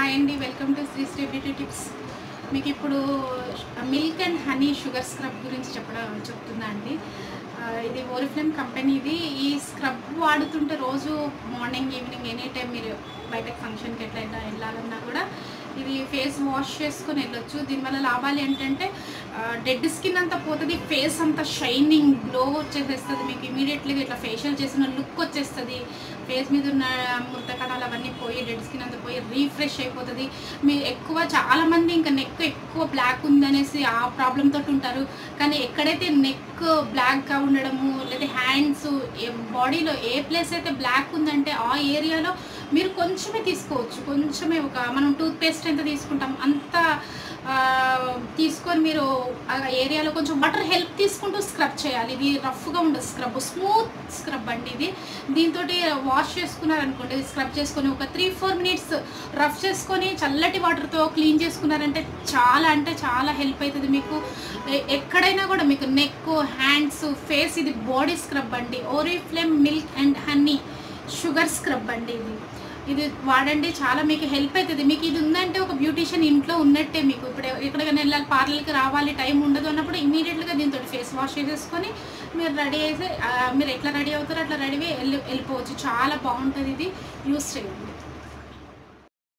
hi అండి welcome to Sri Sri beauty tips మీకు ఇప్పుడు milk and honey sugar scrub గురించి చెప్పడం చెప్తున్నా అండి ఆ, ఇది ఓరిఫ్లేమ్ కంపెనీది ఈ స్క్రబ్ వాడుతుంటే రోజు మార్నింగ్ ఈవినింగ్ ఎనీ టైం మీరు బయటకు ఫంక్షన్కి ఎట్లయినా వెళ్ళాలన్నా కూడా ఇది ఫేస్ వాష్ చేసుకొని వెళ్ళొచ్చు దీనివల్ల లాభాలు ఏంటంటే డెడ్ స్కిన్ అంతా పోతుంది ఫేస్ అంతా షైనింగ్ గ్లో వచ్చేసేస్తుంది మీకు ఇమీడియట్లీగా ఇట్లా ఫేషియల్ చేసిన లుక్ వచ్చేస్తుంది ఫేస్ మీద ఉన్న ముడత కణాలు అవన్నీ పోయి డెడ్ స్కిన్ అంతా పోయి రీఫ్రెష్ అయిపోతుంది మీరు ఎక్కువ చాలామంది ఇంకా నెక్ ఎక్కువ బ్లాక్ ఉందనేసి ఆ ప్రాబ్లమ్ తోటి ఉంటారు కానీ ఎక్కడైతే నెక్ బ్లాక్గా ఉండడము లేదా హ్యాండ్స్ బాడీలో ఏ ప్లేస్ అయితే బ్లాక్ ఉందంటే ఆ ఏరియాలో మీరు కొంచెమే తీసుకోవచ్చు కొంచెమే ఒక మనం టూత్ పేస్ట్ ఎంత తీసుకుంటాం అంత ఆ, తీసుకొని మీరు ఆ ఏరియాలో కొంచెం వాటర్ హెల్ప్ తీసుకుంటూ స్క్రబ్ చేయాలి ఇది రఫ్గా ఉండదు స్క్రబ్ స్మూత్ స్క్రబ్ అండి ఇది దీంతో వాష్ చేసుకున్నారనుకోండి స్క్రబ్ చేసుకొని ఒక త్రీ ఫోర్ మినిట్స్ రఫ్ చేసుకొని చల్లటి వాటర్తో క్లీన్ చేసుకున్నారంటే చాలా అంటే చాలా హెల్ప్ అవుతుంది మీకు ఎ- ఎక్కడైనా కూడా మీకు నెక్ హ్యాండ్స్ ఫేస్ ఇది బాడీ స్క్రబ్ అండి Oriflame milk and honey sugar scrub అండి ఇది ఇది వాడండి చాలా మీకు హెల్ప్ అవుతుంది మీకు ఇది ఉందంటే ఒక బ్యూటీషియన్ ఇంట్లో ఉన్నట్టే మీకు ఇప్పుడు ఎక్కడికైనా వెళ్ళాలి పార్లర్కి రావాలి టైం ఉండదు అన్నప్పుడు ఇమీడియట్గా దీంతో ఫేస్ వాష్ చేసేసుకొని మీరు రెడీ అయితే ఆ, మీరు ఎట్లా రెడీ అవుతారో అట్లా రెడీ వెళ్ళి వెళ్ళిపోవచ్చు చాలా బాగుంటుంది ఇది యూస్ చేయండి